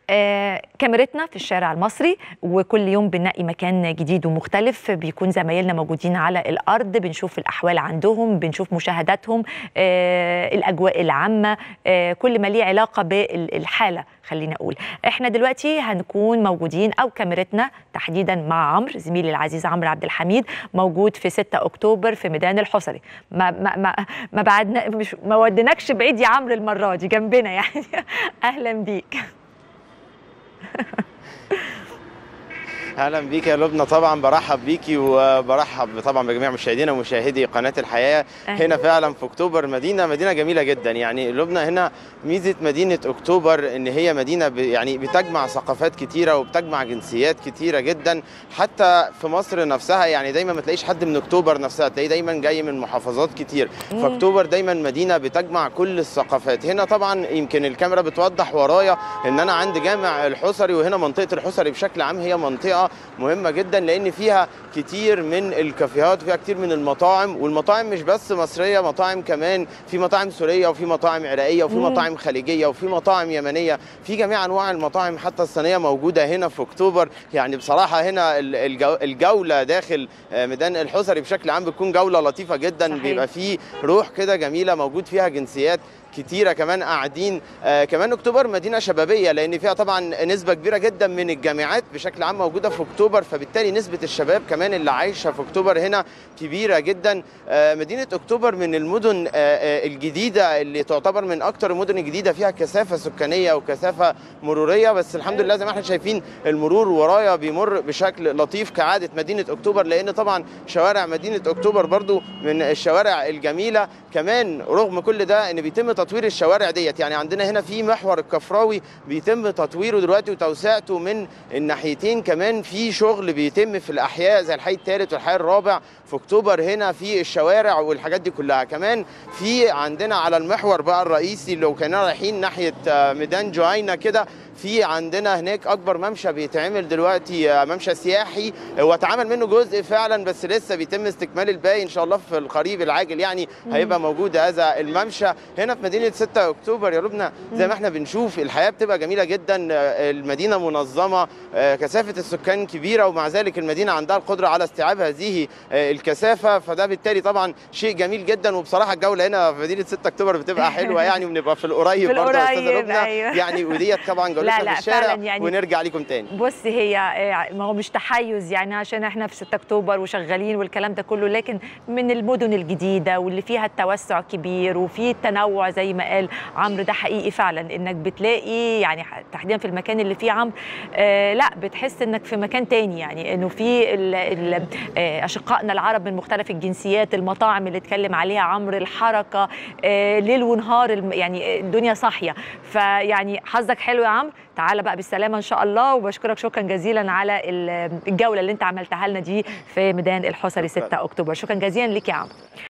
آه، كاميرتنا في الشارع المصري وكل يوم بنلاقي مكان جديد ومختلف بيكون زمايلنا موجودين على الارض بنشوف الاحوال عندهم بنشوف مشاهداتهم آه، الاجواء العامه آه، كل ما ليه علاقه بالحاله خلينا اقول احنا دلوقتي هنكون موجودين او كاميرتنا تحديدا مع عمرو زميلي العزيز عمرو عبد الحميد موجود في 6 اكتوبر في ميدان الحصري ما ما ما, ما بعدنا مش ما ودناكش بعيد يا عمرو المره دي جنبنا يعني اهلا بيك اهلا بيك يا لبنى طبعا برحب بيكي وبرحب طبعا بجميع مشاهدينا ومشاهدي قناه الحياه أهلا. هنا فعلا في اكتوبر مدينه مدينه جميله جدا يعني لبنى هنا ميزه مدينه اكتوبر ان هي مدينه ب يعني بتجمع ثقافات كتيره وبتجمع جنسيات كتيره جدا حتى في مصر نفسها يعني دايما ما تلاقيش حد من اكتوبر نفسها تلاقيه دايما جاي من محافظات كتير مم. فاكتوبر دايما مدينه بتجمع كل الثقافات هنا طبعا يمكن الكاميرا بتوضح ورايا ان انا عند جامع الحصري وهنا منطقه الحصري بشكل عام هي منطقه مهمه جدا لان فيها كتير من الكافيهات وفيها كتير من المطاعم والمطاعم مش بس مصريه مطاعم كمان في مطاعم سوريه وفي مطاعم عراقيه وفي مم. مطاعم خليجيه وفي مطاعم يمنيه في جميع انواع المطاعم حتى الصينيه موجوده هنا في اكتوبر يعني بصراحه هنا ال- الجو- الجوله داخل آه، ميدان الحصري بشكل عام بتكون جوله لطيفه جدا صحيح. بيبقى في روح كده جميله موجود فيها جنسيات كتيره كمان قاعدين آه كمان اكتوبر مدينه شبابيه لان فيها طبعا نسبه كبيره جدا من الجامعات بشكل عام موجوده في اكتوبر فبالتالي نسبه الشباب كمان اللي عايشه في اكتوبر هنا كبيره جدا آه مدينه اكتوبر من المدن آه آه الجديده اللي تعتبر من اكتر المدن الجديده فيها كثافه سكانيه وكثافه مروريه بس الحمد لله زي ما احنا شايفين المرور ورايا بيمر بشكل لطيف كعاده مدينه اكتوبر لان طبعا شوارع مدينه اكتوبر برضو من الشوارع الجميله كمان رغم كل ده ان بيتم تطوير الشوارع ديت يعني عندنا هنا في محور الكفراوي بيتم تطويره دلوقتي وتوسعته من الناحيتين كمان في شغل بيتم في الاحياء زي الحي الثالث والحي الرابع في اكتوبر هنا في الشوارع والحاجات دي كلها كمان في عندنا على المحور بقى الرئيسي لو كنا رايحين ناحيه آه، ميدان جهينه كده في عندنا هناك اكبر ممشى بيتعمل دلوقتي آه، ممشى سياحي هو اتعمل منه جزء فعلا بس لسه بيتم استكمال الباقي ان شاء الله في القريب العاجل يعني هيبقى موجود هذا الممشى هنا في مدينه 6 اكتوبر يا لبنى زي ما احنا بنشوف الحياه بتبقى جميله جدا آه، المدينه منظمه آه، كثافه السكان كبيره ومع ذلك المدينه عندها القدره على استيعاب هذه آه، الكثافه فده بالتالي طبعا شيء جميل جدا وبصراحه الجوله هنا في مدينه 6 اكتوبر بتبقى حلوه يعني وبنبقى في القريب في برضه يا استاذه القريب، لبنى أيوة. يعني وديت طبعا جولتنا لا، في الشارع فعلاً يعني ونرجع لكم تاني بص هي آه، ما هو مش تحيز يعني عشان احنا في 6 اكتوبر وشغالين والكلام ده كله لكن من المدن الجديده واللي فيها التوسع كبير وفي التنوع زي ما قال عمرو ده حقيقي فعلا انك بتلاقي يعني ح- تحديدا في المكان اللي فيه عمرو آه لا بتحس انك في مكان تاني يعني انه في ال- ال- آه، اشقائنا العرب من مختلف الجنسيات المطاعم اللي اتكلم عليها عمرو الحركه آه ليل ونهار الم- يعني الدنيا صاحيه فيعني حظك حلو يا عمرو تعالى بقى بالسلامه ان شاء الله وبشكرك شكرا جزيلا على ال- الجوله اللي انت عملتها لنا دي في ميدان الحصري 6 اكتوبر شكرا جزيلا ليك يا عمرو